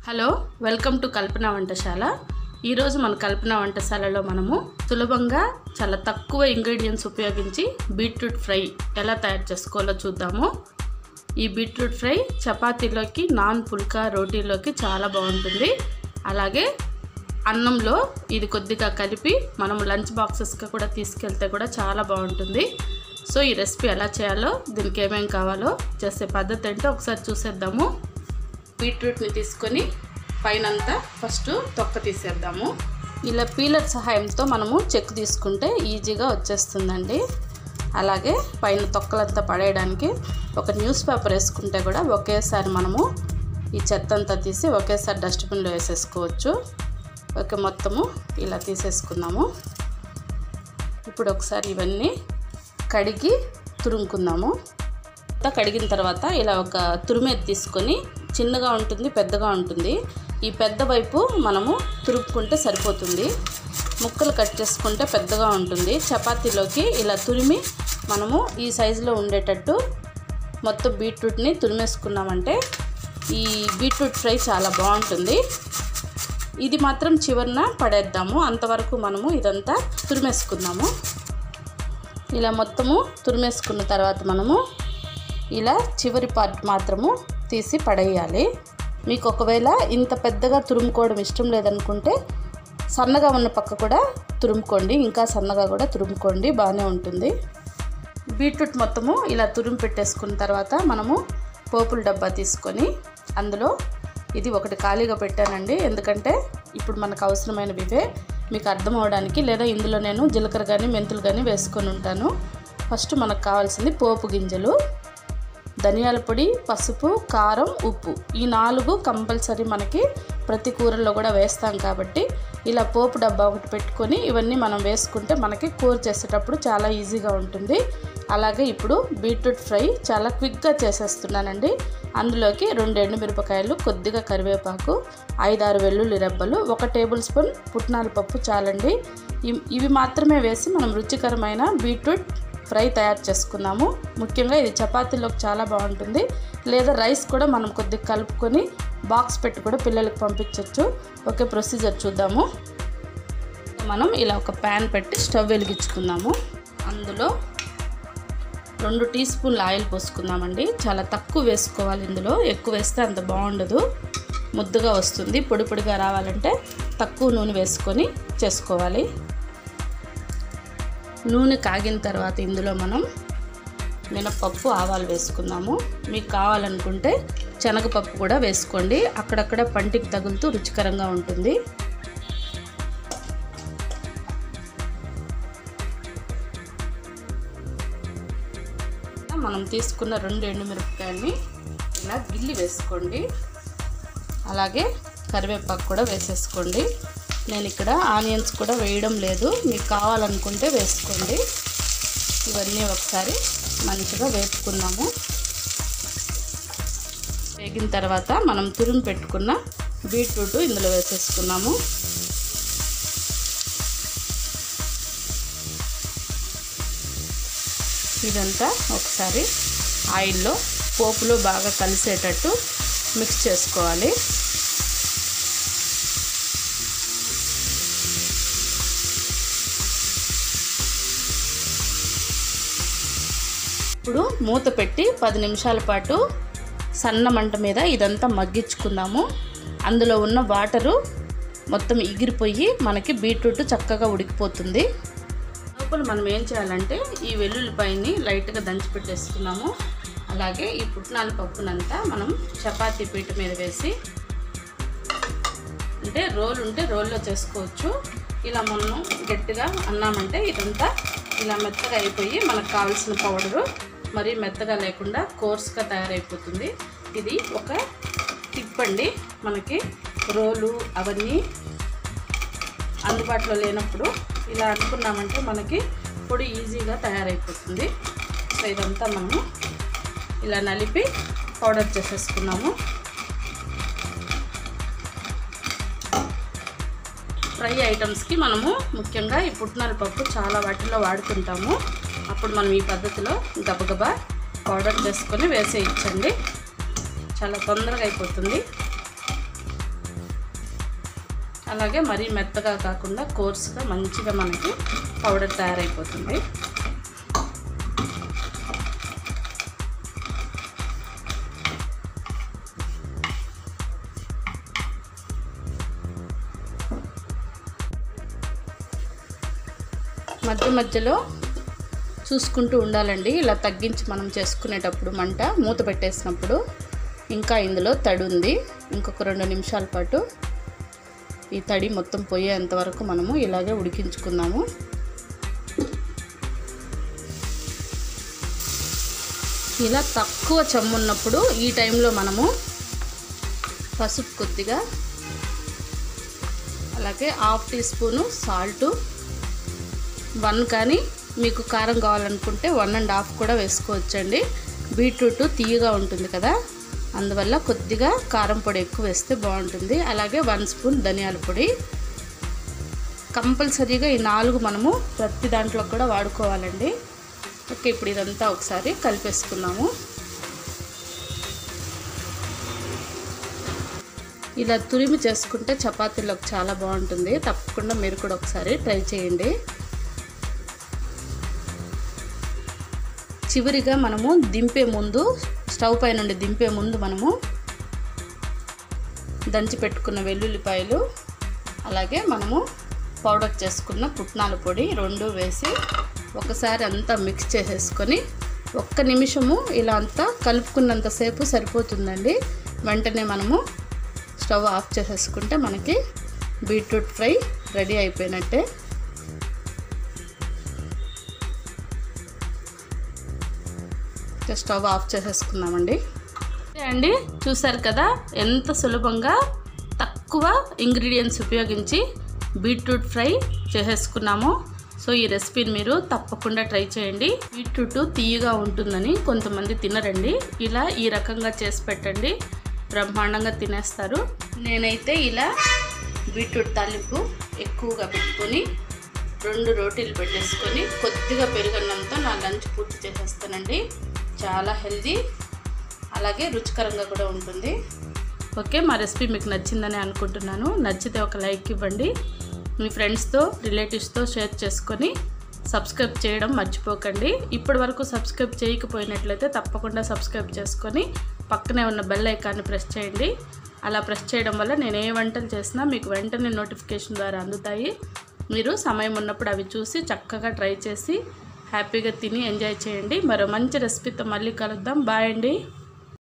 hello welcome to Kalpana వంటశాల ఈరోజు మన కల్పన వంటశాలలో మనము సులభంగా చాలా తక్కువ ఇంగ్రీడియంట్స్ ఉపయోగించి బీట్రూట్ ఫ్రై ఎలా తయారు చేసుకోవాలో చూద్దాము ఈ బీట్రూట్ ఫ్రై చపాతీలోకి నాన్ పుల్కా రోటీలోకి చాలా బాగుంటుంది అలాగే అన్నంలో ఇది కొద్దిగా కలిపి మనం లంచ్ బాక్సెస్గా కూడా తీసుకెళ్తే కూడా చాలా బాగుంటుంది సో ఈ రెసిపీ ఎలా చేయాలో దీనికి ఏమేమి కావాలో చేసే పద్ధతి ఏంటో ఒకసారి చూసేద్దాము బీట్రూట్ని తీసుకొని పైనంతా ఫస్ట్ తొక్క తీసేద్దాము ఇలా పీలర్ సహాయంతో మనము చెక్ తీసుకుంటే ఈజీగా వచ్చేస్తుందండి అలాగే పైన తొక్కలంతా పడేయడానికి ఒక న్యూస్ పేపర్ వేసుకుంటే కూడా ఒకేసారి మనము ఈ చెత్త అంతా తీసి ఒకేసారి డస్ట్బిన్లో వేసేసుకోవచ్చు ఓకే మొత్తము ఇలా తీసేసుకుందాము ఇప్పుడు ఒకసారి ఇవన్నీ కడిగి తురుముకుందాము అంతా కడిగిన తర్వాత ఇలా ఒక తురిమేది తీసుకొని చిన్నగా ఉంటుంది పెద్దగా ఉంటుంది ఈ పెద్ద వైపు మనము తురుపుకుంటే సరిపోతుంది ముక్కలు కట్ చేసుకుంటే పెద్దగా ఉంటుంది చపాతీలోకి ఇలా తురిమి మనము ఈ సైజులో ఉండేటట్టు మొత్తం బీట్రూట్ని తురిమేసుకున్నామంటే ఈ బీట్రూట్ ఫ్రై చాలా బాగుంటుంది ఇది మాత్రం చివరిన పడేద్దాము అంతవరకు మనము ఇదంతా తురిమేసుకుందాము ఇలా మొత్తము తురిమేసుకున్న తర్వాత మనము ఇలా చివరి పార్ట్ మాత్రము తీసి పడేయాలి మీకు ఒకవేళ ఇంత పెద్దగా తురుముకోవడం ఇష్టం లేదనుకుంటే సన్నగా ఉన్న పక్క కూడా తురుముకోండి ఇంకా సన్నగా కూడా తురుముకోండి బాగానే ఉంటుంది బీట్రూట్ మొత్తము ఇలా తురుము పెట్టేసుకున్న తర్వాత మనము పోపుల డబ్బా తీసుకొని అందులో ఇది ఒకటి ఖాళీగా పెట్టానండి ఎందుకంటే ఇప్పుడు మనకు అవసరమైనవి ఇవే మీకు అర్థం అవడానికి లేదా ఇందులో నేను జీలకర్ర కానీ మెంతులు కానీ వేసుకొని ఉంటాను ఫస్ట్ మనకు కావాల్సింది పోపు గింజలు ధనియాల పొడి పసుపు కారం ఉప్పు ఈ నాలుగు కంపల్సరీ మనకి ప్రతి కూరల్లో కూడా వేస్తాం కాబట్టి ఇలా పోపు డబ్బా ఒకటి పెట్టుకొని ఇవన్నీ మనం వేసుకుంటే మనకి కూర చేసేటప్పుడు చాలా ఈజీగా ఉంటుంది అలాగే ఇప్పుడు బీట్రూట్ ఫ్రై చాలా క్విక్గా చేసేస్తున్నానండి అందులోకి రెండు ఎండుమిరపకాయలు కొద్దిగా కరివేపాకు ఐదారు వెల్లుల్లి రెబ్బలు ఒక టేబుల్ స్పూన్ పుట్నాల పప్పు చాలండి ఇవి- ఇవి మాత్రమే వేసి మనం రుచికరమైన బీట్రూట్ ఫ్రై తయారు చేసుకున్నాము ముఖ్యంగా ఇది చపాతీలోకి చాలా బాగుంటుంది లేదా రైస్ కూడా మనం కొద్దిగా కలుపుకొని బాక్స్ పెట్టి కూడా పిల్లలకు పంపించవచ్చు ఓకే ప్రొసీజర్ చూద్దాము మనం ఇలా ఒక ప్యాన్ పెట్టి స్టవ్ వెలిగించుకుందాము అందులో రెండు టీ స్పూన్ల ఆయిల్ పోసుకుందామండి చాలా తక్కువ వేసుకోవాలి ఇందులో ఎక్కువ వేస్తే అంత బాగుండదు ముద్దుగా వస్తుంది పొడి పొడిగా రావాలంటే తక్కువ నూనె వేసుకొని చేసుకోవాలి నూనె కాగిన తర్వాత ఇందులో మనం మినపప్పు ఆవాలు వేసుకుందాము మీకు కావాలనుకుంటే శనగపప్పు కూడా వేసుకోండి అక్కడక్కడ పంటికి తగులుతూ రుచికరంగా ఉంటుంది మనం తీసుకున్న రెండు ఎండుమిరపకాయల్ని ఇలా గిల్లి వేసుకోండి అలాగే కరివేపాకు కూడా వేసేసుకోండి నేను ఇక్కడ ఆనియన్స్ కూడా వేయడం లేదు మీకు కావాలనుకుంటే వేసుకోండి ఇవన్నీ ఒకసారి మంచిగా వేపుకున్నాము వేగిన తర్వాత మనం తురిమి పెట్టుకున్న బీట్రూట్ ఇందులో వేసేసుకున్నాము ఇదంతా ఒకసారి ఆయిల్లో పోపులో బాగా కలిసేటట్టు మిక్స్ చేసుకోవాలి ఇప్పుడు మూత పెట్టి పది నిమిషాల పాటు సన్న మంట మీద ఇదంతా మగ్గించుకుందాము అందులో ఉన్న వాటరు మొత్తం ఎగిరిపోయి మనకి బీట్రూట్ చక్కగా ఉడికిపోతుంది లోపల మనం ఏం చేయాలంటే ఈ వెల్లుల్లిపాయని లైట్గా దంచి పెట్టేసుకున్నాము అలాగే ఈ పుట్నాల పప్పునంతా మనం చపాతీ పీట మీద వేసి అంటే రోల్ ఉంటే రోల్లో చేసుకోవచ్చు ఇలా మనం గట్టిగా అన్నామంటే ఇదంతా ఇలా మెత్తగా అయిపోయి మనకు కావాల్సిన పౌడరు మరీ మెత్తగా లేకుండా కోర్స్గా తయారైపోతుంది ఇది ఒక టిప్ అండి మనకి రోలు అవన్నీ అందుబాటులో లేనప్పుడు ఇలా అనుకున్నామంటే మనకి పొడి ఈజీగా తయారైపోతుంది సో ఇదంతా మనము ఇలా నలిపి పౌడర్ చేసేసుకున్నాము ఫ్రై ఐటమ్స్కి మనము ముఖ్యంగా ఈ పుట్నాల పప్పు చాలా వాటిలో వాడుతుంటాము అప్పుడు మనం ఈ పద్ధతిలో గబగబా పౌడర్ చేసుకొని వేసేయచ్చండి చాలా తొందరగా అయిపోతుంది అలాగే మరీ మెత్తగా కాకుండా కోర్సుగా మంచిగా మనకి పౌడర్ తయారైపోతుంది మధ్య మధ్యలో చూసుకుంటూ ఉండాలండి ఇలా తగ్గించి మనం చేసుకునేటప్పుడు మంట మూత పెట్టేసినప్పుడు ఇంకా ఇందులో తడి ఉంది ఇంకొక రెండు నిమిషాల పాటు ఈ తడి మొత్తం పోయేంత వరకు మనము ఇలాగే ఉడికించుకుందాము ఇలా తక్కువ చెమ్మున్నప్పుడు ఈ టైంలో మనము పసుపు కొద్దిగా అలాగే half teaspoon salt one కానీ మీకు కారం కావాలనుకుంటే వన్ అండ్ హాఫ్ కూడా వేసుకోవచ్చండి బీట్రూట్ తీయగా ఉంటుంది కదా అందువల్ల కొద్దిగా కారం పొడి ఎక్కువ వేస్తే బాగుంటుంది అలాగే వన్ స్పూన్ ధనియాల పొడి కంపల్సరీగా ఈ నాలుగు మనము ప్రతి దాంట్లో కూడా వాడుకోవాలండి ఓకే ఇప్పుడు ఇదంతా ఒకసారి కలిపేసుకున్నాము ఇలా తురిమి చేసుకుంటే చపాతీలోకి చాలా బాగుంటుంది తప్పకుండా మీరు కూడా ఒకసారి ట్రై చేయండి చివరిగా మనము దింపే ముందు స్టవ్ పై నుండి దింపే ముందు మనము దంచి పెట్టుకున్న వెల్లుల్లిపాయలు అలాగే మనము పౌడర్ చేసుకున్న పుట్నాల పొడి రెండు వేసి ఒకసారి అంతా మిక్స్ చేసేసుకొని ఒక్క నిమిషము ఇలా అంతా కలుపుకున్నంతసేపు సరిపోతుందండి వెంటనే మనము స్టవ్ ఆఫ్ చేసేసుకుంటే మనకి బీట్రూట్ ఫ్రై రెడీ అయిపోయినట్టే స్టవ్ ఆఫ్ చేసేసుకుందామండి అండి చూసారు కదా ఎంత సులభంగా తక్కువ ఇంగ్రీడియంట్స్ ఉపయోగించి బీట్రూట్ ఫ్రై చేసేసుకున్నామో సో ఈ రెసిపీని మీరు తప్పకుండా ట్రై చేయండి బీట్రూట్ తీయగా ఉంటుందని కొంతమంది తినరండి ఇలా ఈ రకంగా చేసి పెట్టండి బ్రహ్మాండంగా తినేస్తారు నేనైతే ఇలా బీట్రూట్ తాలింపు ఎక్కువగా పెట్టుకొని రెండు రోటీలు పెట్టేసుకొని కొద్దిగా పెరుగన్నంతో నా లంచ్ పూర్తి చేసేస్తానండి చాలా హెల్దీ అలాగే రుచికరంగా కూడా ఉంటుంది ఓకే మా రెసిపీ మీకు నచ్చిందని అనుకుంటున్నాను నచ్చితే ఒక లైక్ ఇవ్వండి మీ ఫ్రెండ్స్తో రిలేటివ్స్తో షేర్ చేసుకొని సబ్స్క్రైబ్ చేయడం మర్చిపోకండి ఇప్పటి వరకు సబ్స్క్రైబ్ చేయకపోయినట్లయితే తప్పకుండా సబ్స్క్రైబ్ చేసుకొని పక్కనే ఉన్న బెల్ ఐకాన్ని ప్రెస్ చేయండి అలా ప్రెస్ చేయడం వల్ల నేను ఏ వంటలు చేసినా మీకు వెంటనే నోటిఫికేషన్ ద్వారా అందుతాయి మీరు సమయం ఉన్నప్పుడు అవి చూసి చక్కగా ట్రై చేసి హ్యాపీగా తిని ఎంజాయ్ చేయండి మరో మంచి రెసిపీతో మళ్ళీ కలుద్దాం బాయ్ అండి